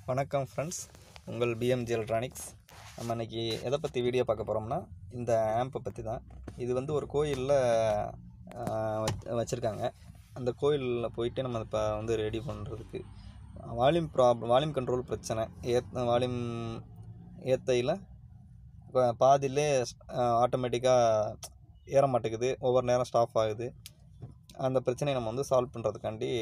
வணக்கம் ஃப்ரெண்ட்ஸ் உங்கள் PMG electronics நம்ம இன்னைக்கு எதை பற்றி வீடியோ பார்க்க போகிறோம்னா இந்த ஆம்பை பற்றி தான் இது வந்து ஒரு கோயிலில் வச்சுருக்காங்க அந்த கோயிலில் போயிட்டு நம்ம இப்போ வந்து ரெடி பண்ணுறதுக்கு வால்யூம் ப்ராப்ளம் வால்யூம் கண்ட்ரோல் பிரச்சனை ஏத் வால்யூம் ஏத்தையில் இப்போ பாதியிலே ஆட்டோமேட்டிக்காக ஏற மாட்டேங்குது ஒவ்வொரு நேரம் ஸ்டாப் ஆகுது அந்த பிரச்சனையை நம்ம வந்து சால்வ் பண்ணுறதுக்காண்டி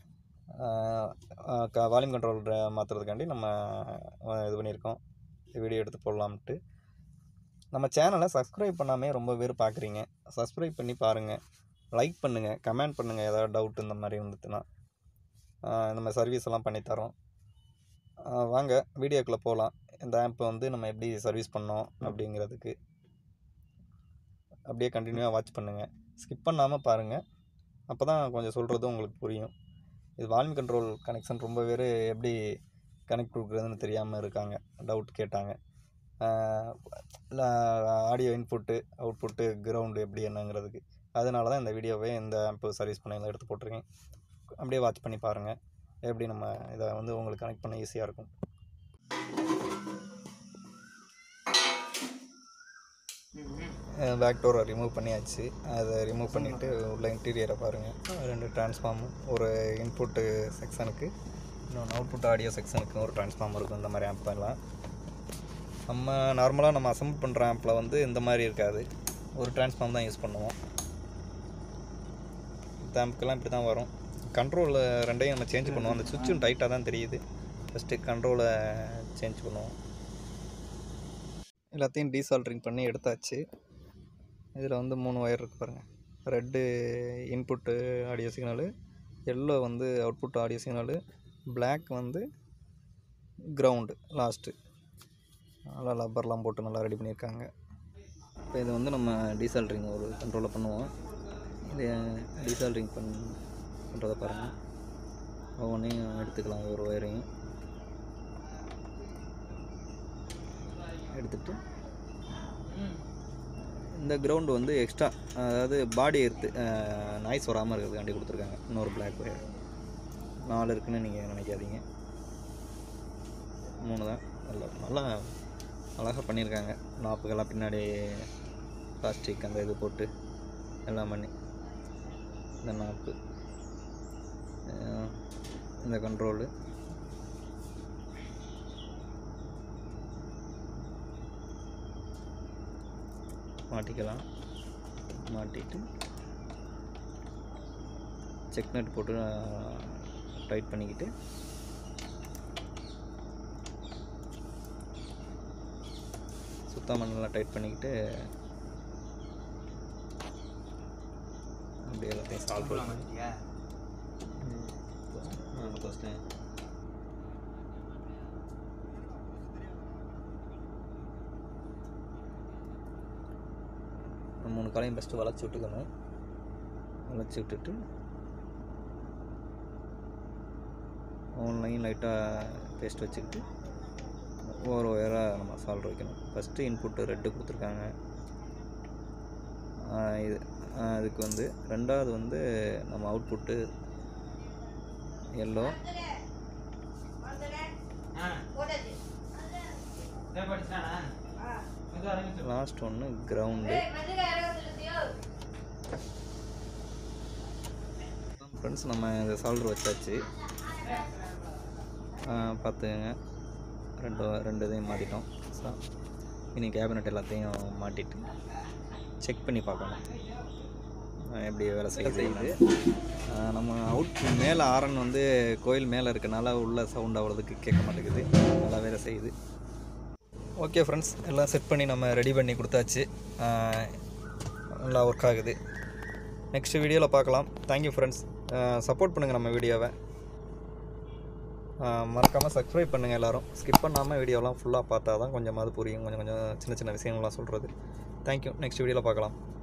வால்யூம் கண்ட்ரோல் மாற்றுறதுக்காண்டி நம்ம அஹ், இது பண்ணியிருக்கோம் வீடியோ எடுத்து போடலாம்ட்டு நம்ம சேனலை சப்ஸ்கிரைப் பண்ணாமே ரொம்ப பேர் பார்க்குறீங்க சப்ஸ்கிரைப் பண்ணி பாருங்கள் லைக் பண்ணுங்கள் கமெண்ட் பண்ணுங்கள் ஏதாவது டவுட் இந்த மாதிரி இருந்துச்சுன்னா அஹ், நம்ம சர்வீஸ் எல்லாம் பண்ணித்தரோம் அஹ், வாங்க வீடியோக்குள்ளே போகலாம் இந்த ஆப்பை வந்து நம்ம எப்படி சர்வீஸ் பண்ணோம் அப்படிங்கிறதுக்கு அப்படியே கண்டினியூவாக வாட்ச் பண்ணுங்கள் ஸ்கிப் பண்ணாமல் பாருங்கள் அப்போ தான் கொஞ்சம் சொல்கிறது உங்களுக்கு புரியும் இது வால்யூம் கண்ட்ரோல் கனெக்ஷன் ரொம்ப பேர் எப்படி கனெக்ட் கொடுக்குறதுன்னு தெரியாமல் இருக்காங்க டவுட் கேட்டாங்க ஆடியோ இன்புட்டு அவுட்புட்டு கிரவுண்டு எப்படி என்னங்கிறதுக்கு அதனால தான் இந்த வீடியோவே இந்த ஆம்பு சர்வீஸ் பண்ணையில் எடுத்து போட்டிருக்கேன் அப்படியே வாட்ச் பண்ணி பாருங்கள் எப்படி நம்ம இதை வந்து உங்களுக்கு கனெக்ட் பண்ண ஈஸியாக இருக்கும் பேக் டோரை ரிமூவ் பண்ணியாச்சு அதை ரிமூவ் பண்ணிவிட்டு உள்ள இன்டீரியரை பாருங்கள் ரெண்டு டிரான்ஸ்ஃபார்மர் ஒரு இன்புட்டு செக்ஷனுக்கு இன்னொன்று அவுட்புட் ஆடியோ செக்ஷனுக்கு ஒரு டிரான்ஸ்ஃபார்மர் இருக்கும் இந்த மாதிரி ஆம்ப் எல்லாம் நம்ம நார்மலாக நம்ம அசம்பிள் பண்ணுற ஆம்பில் வந்து இந்த மாதிரி இருக்காது ஒரு டிரான்ஸ்ஃபார்ம் தான் யூஸ் பண்ணுவோம் இந்த ஆம்புக்கெல்லாம் இப்படி தான் வரும் கண்ட்ரோலில் ரெண்டையும் நம்ம சேஞ்ச் பண்ணுவோம் அந்த சுவிட்சும் டைட்டாக தான் தெரியுது ஃபஸ்ட்டு கண்ட்ரோலை சேஞ்ச் பண்ணுவோம் எல்லாத்தையும் டீசால்ட்ரிங் பண்ணி எடுத்தாச்சு இதில் வந்து மூணு ஒயர் இருக்கு பாருங்கள் red input audio signal yellow வந்து அவுட்புட் ஆடியோ சிக்னலு Black வந்து கிரவுண்டு லாஸ்ட்டு நல்லா லப்பர்லாம் போட்டு நல்லா ரெடி பண்ணியிருக்காங்க இப்போ இது வந்து நம்ம டீசால்ட்ரிங் ஒரு கண்ட்ரோலில் பண்ணுவோம் இது டீசால்ட்ரிங் பண் பண்ணுறதை பாருங்கள் ஒவ்வொன்றையும் எடுத்துக்கலாம் ஒரு ஒயரையும் எடுத்துட்டு இந்த கிரவுண்டு வந்து எக்ஸ்ட்ரா அதாவது பாடி எடுத்து நாய்ஸ் வராமல் இருக்கிறதுக்காண்டி கொடுத்துருக்காங்க இன்னொரு பிளாக் ஒயர் நாலு இருக்குன்னு நீங்கள் நினைக்காதீங்க மூணு தான் நல்லா நல்லா அழகாக பண்ணியிருக்காங்க நாப்புக்கெல்லாம் பின்னாடி பிளாஸ்டிக் அந்த இது போட்டு எல்லாம் பண்ணி இந்த நாப்பு அஹ் இந்த கண்ட்ரோலு மாட்டிக்கலாம் மாட்டிட்டு செக் நட் போட்டு டைட் பண்ணிக்கிட்டு சுத்தமாக நல்லா டைட் பண்ணிக்கிட்டு அப்படியே எல்லாத்தையும் சால்வ் பண்ணி ஃபஸ்ட்டு மூணு காலையும் ஃபஸ்ட்டு வளைச்சி விட்டுக்கணும் வளைச்சி விட்டுட்டு ஆன்லைன் லைட்டாக பேஸ்ட் வச்சுக்கிட்டு ஒவ்வொரு ஒயராக நம்ம சால்வ் வைக்கணும் ஃபஸ்ட்டு இன்புட்டு ரெட்டு கொடுத்துருக்காங்க ஆஹ் இது ஆஹ் இதுக்கு வந்து ரெண்டாவது வந்து நம்ம அவுட்புட்டு எல்லோ லாஸ்ட் ஒன்று கிரவுண்டு ஃப்ரெண்ட்ஸ் நம்ம இந்த சால்வர் வச்சாச்சு பார்த்துக்கங்க ரெண்டு ரெண்டு இதையும் மாட்டிட்டோம் ஸோ இனி கேபினட் எல்லாத்தையும் மாட்டிட்டு செக் பண்ணி பார்க்கணும் ஆஹ் எப்படி வேலை செய்யுது ஆஹ் நம்ம அவுட் மேலே ஆரன் வந்து கோயில் மேலே இருக்கனால உள்ள சவுண்ட் அவ்வளோதுக்கு கேட்க மாட்டேங்குது நல்லா வேலை செய்யுது ஓகே ஃப்ரெண்ட்ஸ் எல்லாம் செட் பண்ணி நம்ம ரெடி பண்ணி கொடுத்தாச்சு ஆஹ் நல்லா ஒர்க் ஆகுது நெக்ஸ்ட் வீடியோவில் பார்க்கலாம் தேங்க்யூ ஃப்ரெண்ட்ஸ் சப்போர்ட் பண்ணுங்கள் நம்ம வீடியோவை மறக்காமல் சப்ஸ்கிரைப் பண்ணுங்கள் எல்லாரும் ஸ்கிப் பண்ணாமல் வீடியோலாம் ஃபுல்லாக பார்த்தா தான் கொஞ்சமாவது புரியும் கொஞ்சம் கொஞ்சம் சின்ன சின்ன விஷயங்கள்லாம் சொல்கிறது தேங்க்யூ நெக்ஸ்ட் வீடியோவில் பார்க்கலாம்